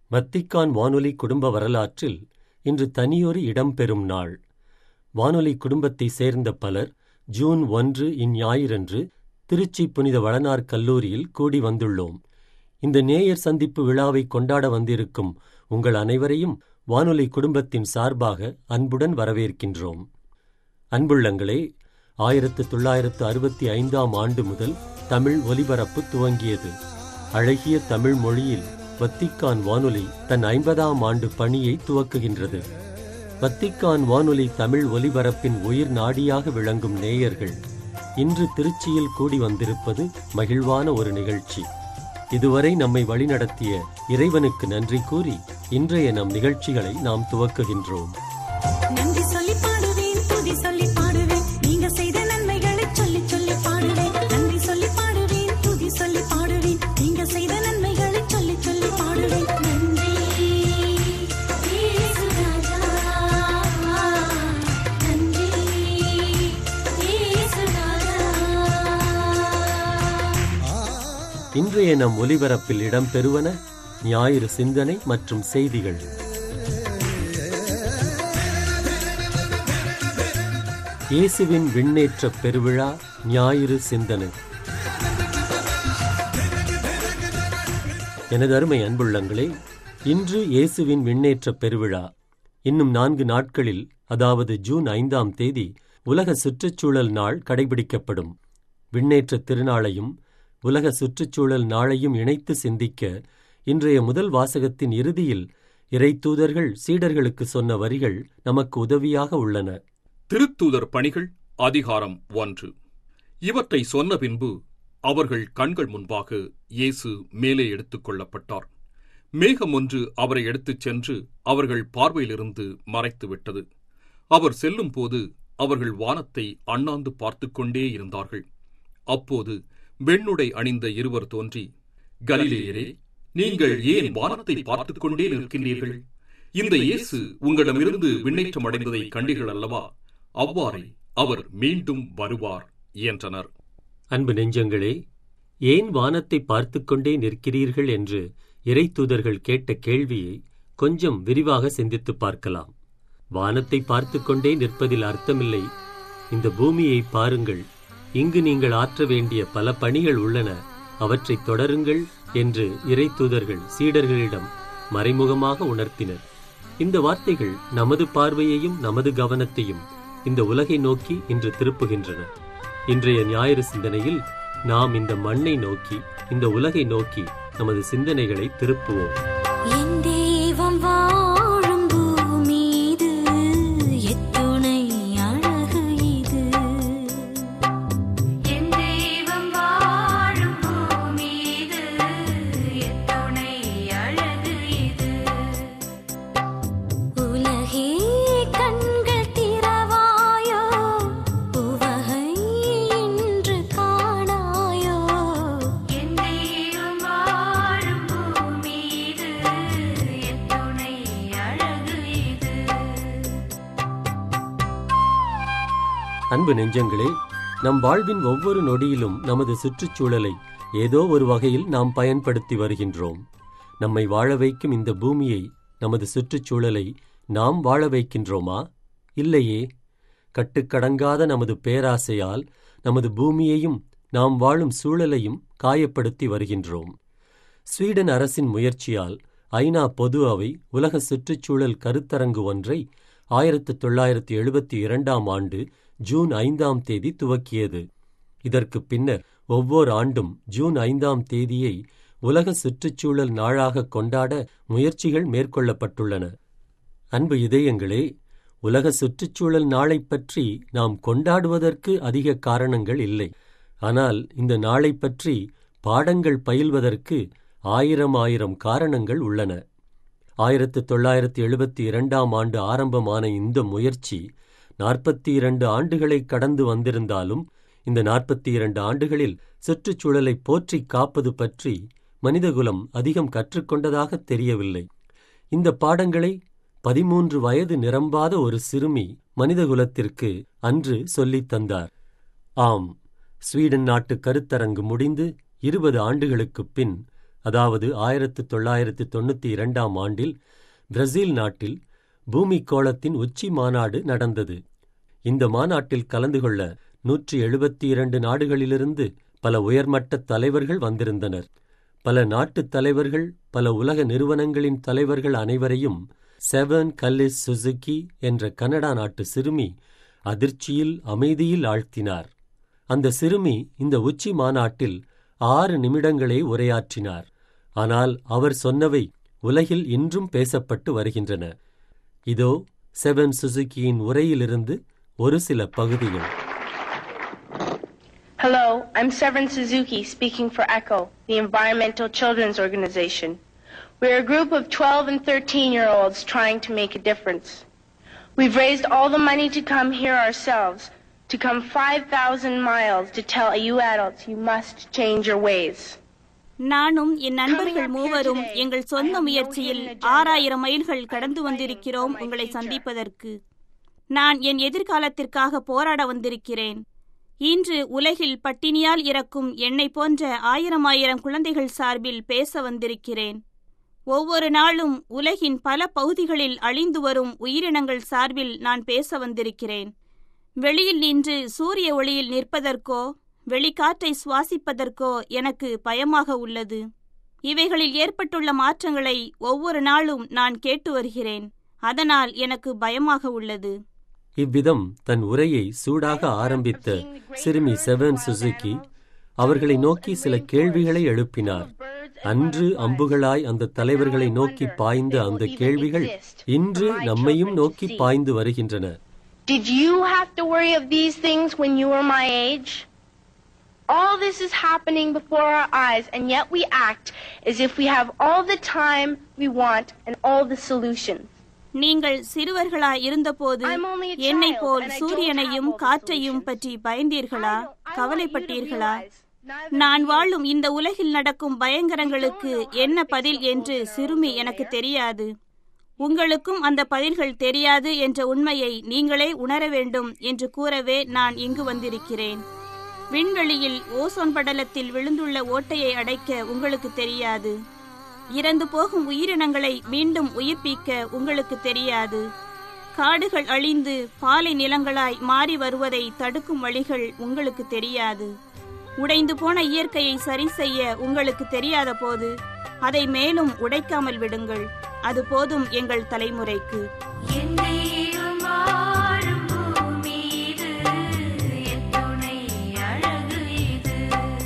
Vatican வானொலி குடும்ப வரலாற்றில் இன்று தனியொரு இடம்பெறும் நாள் வானொலி குடும்பத்தைச் சேர்ந்த பலர் ஜூன் ஒன்று இஞ்ஞாயிறன்று திருச்சி புனித வளனார் கல்லூரியில் கூடி வந்துள்ளோம் இந்த நேயர் சந்திப்பு விழாவை கொண்டாட வந்திருக்கும் உங்கள் அனைவரையும் வானொலி குடும்பத்தின் சார்பாக அன்புடன் வரவேற்கின்றோம் அன்புள்ளங்களே ஆயிரத்து தொள்ளாயிரத்து அறுபத்தி ஐந்தாம் ஆண்டு முதல் தமிழ் ஒலிபரப்பு துவங்கியது அழகிய தமிழ் மொழியில் வத்திக்கான் வானொலி தன் ஐம்பதாம் ஆண்டு பணியை துவக்குகின்றது வத்திக்கான் வானொலி தமிழ் ஒலிபரப்பின் உயிர் நாடியாக விளங்கும் நேயர்கள் இன்று திருச்சியில் கூடி வந்திருப்பது மகிழ்வான ஒரு நிகழ்ச்சி இதுவரை நம்மை வழிநடத்திய இறைவனுக்கு நன்றி கூறி இன்றைய நம் நிகழ்ச்சிகளை நாம் துவக்குகின்றோம் நன்றி சொல்லி பாடுவேன் துதி சொல்லி பாடுவேன் நீங்க செய்த நன்மைகளை சொல்லி சொல்லி பாடுவேன் நன்றி சொல்லி பாடுவேன் துதி சொல்லி பாடுவேன் நீங்க செய்த நன்மைகளை சொல்லி சொல்லி பாடுவேன் நன்றி இயேசு ராஜா. நன்றி இயேசு ராஜா. இன்றைய நம் ஒலிபரப்பில் இடம்பெறுவன ஞாயிறு சிந்தனை மற்றும் செய்திகள் இயேசுவின் விண்ணேற்ற பெருவிழா ஞாயிறு சிந்தனை எனது அருமை அன்புள்ளங்களே இன்று இயேசுவின் விண்ணேற்ற பெருவிழா இன்னும் நான்கு நாட்களில் அதாவது ஜூன் ஐந்தாம் தேதி உலக சுற்றுச்சூழல் நாள் கடைபிடிக்கப்படும் விண்ணேற்ற திருநாளையும் உலக சுற்றுச்சூழல் நாளையும் இணைத்து சிந்திக்க இன்றைய முதல் வாசகத்தின் இறுதியில் இறைத்தூதர்கள் சீடர்களுக்கு சொன்ன வரிகள் நமக்கு உதவியாக உள்ளன திருத்தூதர் பணிகள் அதிகாரம் ஒன்று இவற்றை சொன்ன பின்பு அவர்கள் கண்கள் முன்பாக இயேசு மேலே எடுத்துக் கொள்ளப்பட்டார் மேகம் ஒன்று அவரை எடுத்துச் சென்று அவர்கள் பார்வையிலிருந்து மறைத்து விட்டது அவர் செல்லும்போது அவர்கள் வானத்தை அண்ணாந்து பார்த்துக் கொண்டே இருந்தார்கள் அப்போது வெண்ணுடை அணிந்த இருவர் தோன்றி கலிலேயரே நீங்கள் ஏன் வானத்தை பார்த்துக் கொண்டே நிற்கின்றீர்கள் இந்த இயேசு உங்களிடமிருந்து விண்ணேற்றம் அடைந்ததை கண்டீர்கள் அல்லவா அவ்வாறே அவர் மீண்டும் வருவார் என்றனர் அன்பு நெஞ்சங்களே ஏன் வானத்தை பார்த்துக் கொண்டே நிற்கிறீர்கள் என்று இறைத்தூதர்கள் கேட்ட கேள்வியை கொஞ்சம் விரிவாக சிந்தித்துப் பார்க்கலாம் வானத்தை பார்த்துக் கொண்டே நிற்பதில் அர்த்தமில்லை இந்த பூமியை பாருங்கள் இங்கு நீங்கள் ஆற்ற வேண்டிய பல பணிகள் உள்ளன அவற்றைத் தொடருங்கள் என்று இறைத்தூதர்கள் சீடர்களிடம் மறைமுகமாக உணர்த்தினர் இந்த வார்த்தைகள் நமது பார்வையையும் நமது கவனத்தையும் இந்த உலகை நோக்கி இன்று திருப்புகின்றன இன்றைய ஞாயிறு சிந்தனையில் நாம் இந்த மண்ணை நோக்கி இந்த உலகை நோக்கி நமது சிந்தனைகளை திருப்புவோம் என் தெய்வம் வாழும் பூமி இது எத்துணை அழகு இது என் தெய்வம் வாழும் பூமி இது எத்துணை அழகு இது உலகே கண்கள் திறவாயோ உவகை இன்று காணாயோ என் தெய்வம் வாழும் பூமி இது எத்துணை அழகு இது அன்பு நெஞ்சங்களே நம் வாழ்வின் ஒவ்வொரு நொடியிலும் நமது சுற்றுச்சூழலை ஏதோ ஒரு வகையில் நாம் பயன்படுத்தி வருகின்றோம் நம்மை வாழ வைக்கும் இந்த பூமியை நமது சுற்றுச்சூழலை நாம் வாழ வைக்கின்றோமா இல்லையே கட்டுக்கடங்காத நமது பேராசையால் நமது பூமியையும் நாம் வாழும் சூழலையும் காயப்படுத்தி வருகின்றோம் ஸ்வீடன் அரசின் முயற்சியால் ஐநா பொது அவை உலக சுற்றுச்சூழல் கருத்தரங்கு ஒன்றை ஆயிரத்து தொள்ளாயிரத்து எழுபத்தி இரண்டாம் ஆண்டு ஜூன் ஐந்தாம் தேதி துவக்கியது இதற்கு பின்னர் ஒவ்வொரு ஆண்டும் ஜூன் ஐந்தாம் தேதியை உலக சுற்றுச்சூழல் நாளாக கொண்டாட முயற்சிகள் மேற்கொள்ளப்பட்டுள்ளன அன்பு இதயங்களே உலக சுற்றுச்சூழல் நாளைப் பற்றி நாம் கொண்டாடுவதற்கு அதிக காரணங்கள் இல்லை ஆனால் இந்த நாளைப் பற்றி பாடங்கள் பயில்வதற்கு ஆயிரம் ஆயிரம் காரணங்கள் உள்ளன ஆயிரத்து தொள்ளாயிரத்து எழுபத்தி இரண்டாம் ஆண்டு ஆரம்பமான இந்த முயற்சி நாற்பத்தி இரண்டு ஆண்டுகளை கடந்து வந்திருந்தாலும் இந்த நாற்பத்தி இரண்டு ஆண்டுகளில் சுற்றுச்சூழலை போற்றி காப்பது பற்றி மனிதகுலம் அதிகம் கற்றுக்கொண்டதாக தெரியவில்லை இந்த பாடங்களை பதிமூன்று வயது நிரம்பாத ஒரு சிறுமி மனிதகுலத்திற்கு அன்று சொல்லித் தந்தார் ஆம் ஸ்வீடன் நாட்டு கருத்தரங்கு முடிந்து இருபது ஆண்டுகளுக்குப் பின் அதாவது ஆயிரத்து தொள்ளாயிரத்து தொண்ணூத்தி இரண்டாம் ஆண்டில் பிரேசில் நாட்டில் பூமி கோளத்தின் உச்சி மாநாடு நடந்தது இந்த மாநாட்டில் கலந்து கொள்ள நூற்றி எழுபத்தி இரண்டு நாடுகளிலிருந்து பல உயர்மட்ட தலைவர்கள் வந்திருந்தனர் பல நாட்டுத் தலைவர்கள் பல உலக நிறுவனங்களின் தலைவர்கள் அனைவரையும் செவன் கல்லிஸ் சுசுகி என்ற கனடா நாட்டு சிறுமி அதிர்ச்சியில் அமைதியில் ஆழ்த்தினார் அந்த சிறுமி இந்த உச்சி மாநாட்டில் ஆறு நிமிடங்களே உரையாற்றினார் ஆனால் அவர் சொன்னவை உலகில் இன்றும் பேசப்பட்டு வருகின்றன இதோ செவன் சுசுகியின் உரையிலிருந்து ஒரு சில பகுதிகள் Hello, I'm Severin Suzuki speaking for ECHO, the Environmental Children's Organization. We're a group of 12 and 13 year olds trying to make a difference. We've raised all the money to come here ourselves, to come 5,000 miles to tell you adults you must change your ways. நானும் என் நண்பர்கள் மூவரும் எங்கள் சொந்த முயற்சியில் ஆறாயிரம் மைல்கள் கடந்து வந்திருக்கிறோம் உங்களை சந்திப்பதற்கு நான் என் எதிர்காலத்திற்காக போராட வந்திருக்கிறேன் இன்று உலகில் பட்டினியால் இறக்கும் என்னை போன்ற ஆயிரம் ஆயிரம் குழந்தைகள் சார்பில் பேச வந்திருக்கிறேன் ஒவ்வொரு நாளும் உலகின் பல பகுதிகளில் அழிந்து வரும் உயிரினங்கள் சார்பில் நான் பேச வந்திருக்கிறேன் வெளியில் நின்று சூரிய ஒளியில் நிற்பதற்கோ வெளிக்காற்றை சுவாசிப்பதற்கோ எனக்கு பயமாக உள்ளது இவைகளில் ஏற்பட்டுள்ள மாற்றங்களை ஒவ்வொரு நாளும் நான் கேட்டு வருகிறேன் அதனால் எனக்கு பயமாக உள்ளது இவ்விதம் தன் உரையை சூடாக ஆரம்பித்த சிறுமி செவன் சுசுகி அவர்களை நோக்கி சில கேள்விகளை எழுப்பினார் அன்று அம்புகளாய் அந்த தலைவர்களை நோக்கி பாய்ந்த அந்த கேள்விகள் இன்று நம்மையும் நோக்கி பாய்ந்து வருகின்றன Did you have to worry of these things when you were my age? All this is happening before our eyes, and yet we act as if we have all the time we want and all the solutions. நீங்கள் சிறுவர்களாய் இருந்தபோது I'm only a என்னை child pole and I don't சூரியனையும் have all the காற்றையும் solutions. பற்றி பயந்தீர்களா I don't- I want you to கவலைப்பட்டீர்களா realize, neither நான் do you. வாழும் இந்த உலகில் நடக்கும் பயங்கரங்களுக்கு என்ன பதில் என்று சிறுமி எனக்கு தெரியாது உங்களுக்கும் அந்த பதில்கள் தெரியாது என்ற உண்மையை நீங்களே உணர வேண்டும் என்று கூறவே நான் இங்கு வந்திருக்கிறேன் விண்வெளியில் ஓசோன் படலத்தில் விழுந்துள்ள ஓட்டையை அடைக்க உங்களுக்கு தெரியாது இறந்து போகும் உயிரினங்களை மீண்டும் உயிர்ப்பிக்க உங்களுக்கு தெரியாது காடுகள் அழிந்து பாலை நிலங்களாய் மாறி வருவதை தடுக்கும் வழிகள் உங்களுக்கு தெரியாது உடைந்து போன இயற்கையை சரி செய்ய உங்களுக்கு தெரியாத போது அதை மேலும் உடைக்காமல் விடுங்கள் அது போதும் எங்கள் தலைமுறைக்கு என்னையும் வாழும் பூமி இது எத்துணை அழகு இது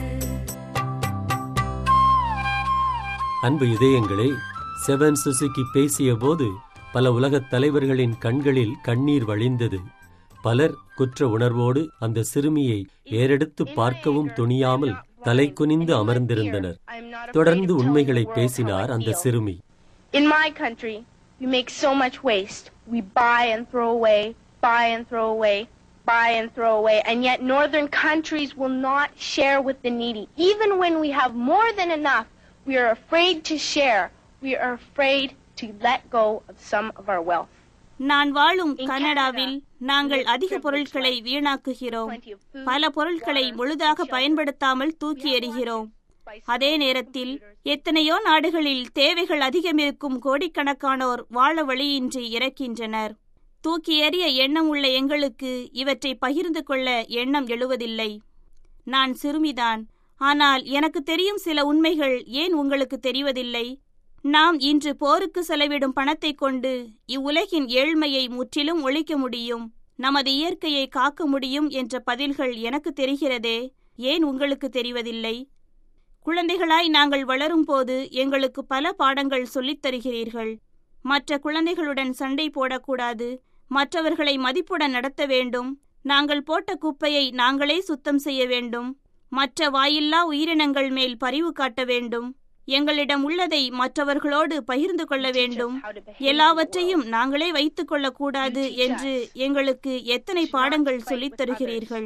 அன்பு இதயங்களே செவன் சுசுகி பேசியபோது பல உலகத் தலைவர்களின் கண்களில் கண்ணீர் வழிந்தது பலர் குற்ற உணர்வோடு அந்த சிறுமியை ஏறெடுத்து பார்க்கவும் துணியாமல் தலை குனிந்து அமர்ந்திருந்தனர் தொடர்ந்து உண்மைகளை பேசினார் அந்த சிறுமி In my country, we make so much waste. We buy and throw away, buy and throw away, buy and throw away, and yet northern countries will not share with the needy. Even when we have more than enough, we are afraid to share. We are afraid to let go of some of our wealth. நான் வாழும் கனடாவில் நாங்கள் அதிக பொருட்களை வீணாக்குகிறோம் பல பொருட்களை முழுதாக பயன்படுத்தாமல் தூக்கி எறிகிறோம் அதே நேரத்தில் எத்தனையோ நாடுகளில் தேவைகள் அதிகம் இருக்கும் கோடிக்கணக்கானோர் வாழ வழியின்றி இறக்கின்றனர் தூக்கி எறிய எண்ணம் உள்ள எங்களுக்கு இவற்றை பகிர்ந்து கொள்ள எண்ணம் எழுவதில்லை நான் சிறுமிதான் ஆனால் எனக்கு தெரியும் சில உண்மைகள் ஏன் உங்களுக்கு தெரிவதில்லை நாம் இன்று போருக்கு செலவிடும் பணத்தைக் கொண்டு இவ்வுலகின் ஏழ்மையை முற்றிலும் ஒழிக்க முடியும் நமது இயற்கையை காக்க முடியும் என்ற பதில்கள் எனக்கு தெரிகிறதே ஏன் உங்களுக்கு தெரிவதில்லை குழந்தைகளாய் நாங்கள் வளரும்போது எங்களுக்கு பல பாடங்கள் சொல்லித் தருகிறீர்கள் மற்ற குழந்தைகளுடன் சண்டை போடக்கூடாது மற்றவர்களை மதிப்புடன் நடத்த வேண்டும் நாங்கள் போட்ட குப்பையை நாங்களே சுத்தம் செய்ய வேண்டும் மற்ற வாயில்லா உயிரினங்கள் மேல் பரிவு காட்ட வேண்டும் எங்களிடம் உள்ளதை மற்றவர்களோடு பகிர்ந்து கொள்ள வேண்டும் எல்லாவற்றையும் நாங்களே வைத்துக் கொள்ளக்கூடாது என்று எங்களுக்கு எத்தனை பாடங்கள் சொல்லித் தருகிறீர்கள்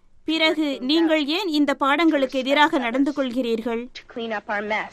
பிறகு நீங்கள் ஏன் இந்த பாடங்களுக்கு எதிராக நடந்து கொள்கிறீர்கள் To clean up our mess,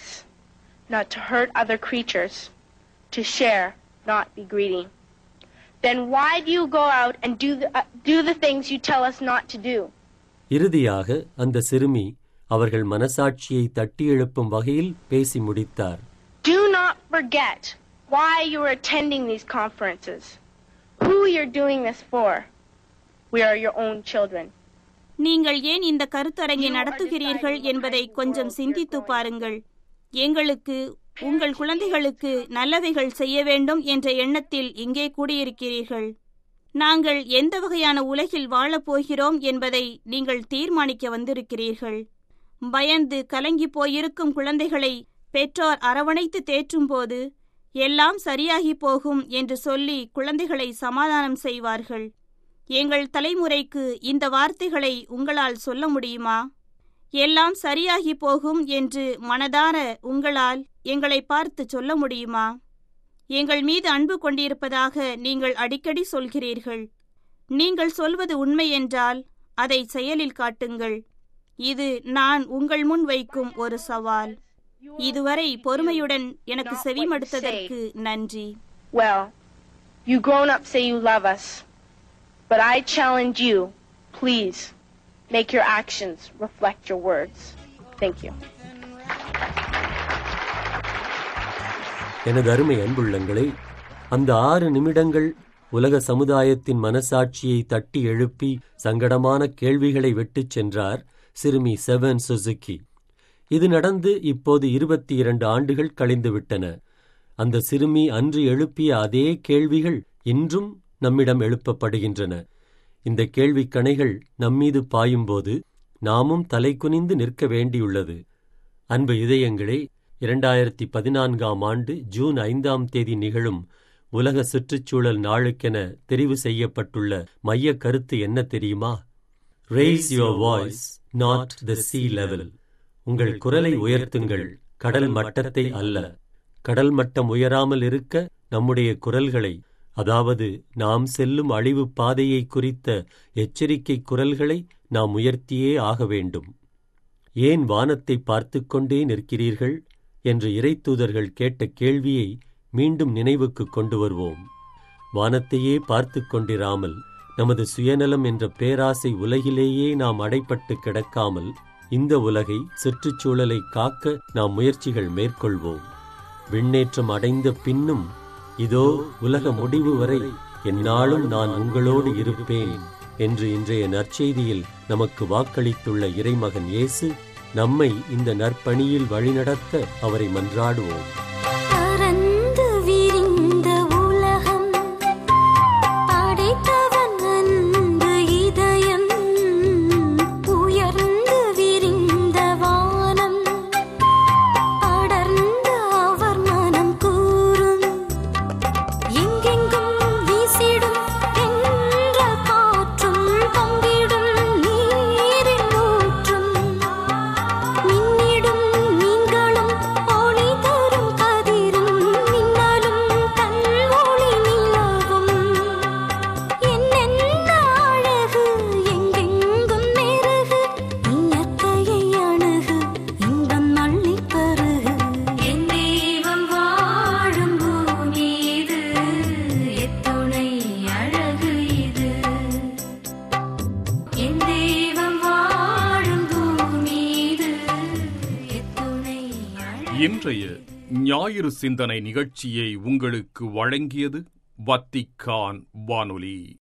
not to hurt other creatures, to share, not be greedy. Then why do you go out and do the, uh, do the things you tell us not to do? இறுதியாக அந்த சிறுமி அவர்கள் மனசாட்சியை தட்டி எழுப்பும் வகையில் பேசி முடித்தார் Do not forget why you are attending these conferences, who you're doing this for. We are your own children. நீங்கள் ஏன் இந்த கருத்தரங்கை நடத்துகிறீர்கள் என்பதை கொஞ்சம் சிந்தித்து பாருங்கள் எங்களுக்கு உங்கள் குழந்தைகளுக்கு நல்லவைகள் செய்ய வேண்டும் என்ற எண்ணத்தில் இங்கே கூடியிருக்கிறீர்கள் நாங்கள் எந்த வகையான உலகில் வாழப் போகிறோம் என்பதை நீங்கள் தீர்மானிக்க வந்திருக்கிறீர்கள் பயந்து கலங்கி போயிருக்கும் குழந்தைகளை பெற்றோர் அரவணைத்து தேற்றும்போது எல்லாம் சரியாகி போகும் என்று சொல்லி குழந்தைகளை சமாதானம் செய்வார்கள் எங்கள் தலைமுறைக்கு இந்த வார்த்தைகளை உங்களால் சொல்ல முடியுமா எல்லாம் சரியாகி போகும் என்று மனதார உங்களால் எங்களை பார்த்து சொல்ல முடியுமா எங்கள் மீது அன்பு கொண்டிருப்பதாக நீங்கள் அடிக்கடி சொல்கிறீர்கள் நீங்கள் சொல்வது உண்மை என்றால் அதை செயலில் காட்டுங்கள் இது நான் உங்கள் முன் வைக்கும் ஒரு சவால் இதுவரை பொறுமையுடன் எனக்கு செவிமடுத்ததற்கு நன்றி Well, you grown up say you love us, but I challenge you, please, make your actions reflect your words. Thank you. எனது அருமை அன்புள்ளங்களே அந்த ஆறு நிமிடங்கள் உலக சமுதாயத்தின் மனசாட்சியை தட்டி எழுப்பி சங்கடமான கேள்விகளை விட்டுச் சென்றார் சிறுமி செவன் சுசுகி இது நடந்து இப்போது இருபத்தி இரண்டு ஆண்டுகள் கழிந்துவிட்டன அந்த சிறுமி அன்று எழுப்பிய அதே கேள்விகள் இன்றும் நம்மிடம் எழுப்பப்படுகின்றன இந்த கேள்விக் கணைகள் நம்மீது பாயும்போது நாமும் தலை குனிந்து நிற்க வேண்டியுள்ளது அன்பு இதயங்களே இரண்டாயிரத்தி பதினான்காம் ஆண்டு ஜூன் ஐந்தாம் தேதி நிகழும் உலக சுற்றுச்சூழல் நாளுக்கென தெரிவு செய்யப்பட்டுள்ள மைய கருத்து என்ன தெரியுமா raise your voice not the sea level உங்கள் குரலை உயர்த்துங்கள் கடல் மட்டத்தை அல்ல கடல் மட்டம் உயராமல் இருக்க நம்முடைய குரல்களை அதாவது நாம் செல்லும் அழிவு பாதையை குறித்த எச்சரிக்கை குரல்களை நாம் உயர்த்தியே ஆக வேண்டும் ஏன் வானத்தை பார்த்துக் கொண்டே நிற்கிறீர்கள் என்று இறைத்தூதர்கள் கேட்ட கேள்வியை மீண்டும் நினைவுக்கு கொண்டு வருவோம் வானத்தையே பார்த்துக் கொண்டிராமல் நமது சுயநலம் என்ற பேராசை உலகிலேயே நாம் அடைப்பட்டு கிடக்காமல் இந்த உலகை சுற்றுச்சூழலை காக்க நாம் முயற்சிகள் மேற்கொள்வோம் விண்ணேற்றம் அடைந்த பின்னும் இதோ உலக முடிவு வரை எந்நாளும் நான் உங்களோடு இருப்பேன் என்று இன்றைய நற்செய்தியில் நமக்கு வாக்களித்துள்ள இறைமகன் இயேசு நம்மை இந்த நற்பணியில் வழிநடத்த அவரை மன்றாடுவோம் பரந்து விரிந்த உலகம் படைத்தவன் அன்பு இதயம் உயர்ந்து விரிந்த வானம் அடர்ந்த அவர் மனம் கூறும் எங்கெங்கும் வீசிடும் என்ற காற்றும் பங்கிடும் நீரின் ஊற்றும் மின்னிடும் மீன்களும் ஒளி தரும் கதிரும் மின்னலும் தன் ஒளி நிலவும் என்னென்ன அழகு எங்கெங்கும் மெருகு இயற்கையை அணுகு இன்பம் அள்ளிப் பருகு என் தெய்வம் வாழும் பூமி இது எத்துணை அழகு இது என் தெய்வம் வாழும் பூமி இது எத்துணை அழகு இன்றைய ஞாயிறு சிந்தனை நிகழ்ச்சியை உங்களுக்கு வழங்கியது வத்திக்கான் வானொலி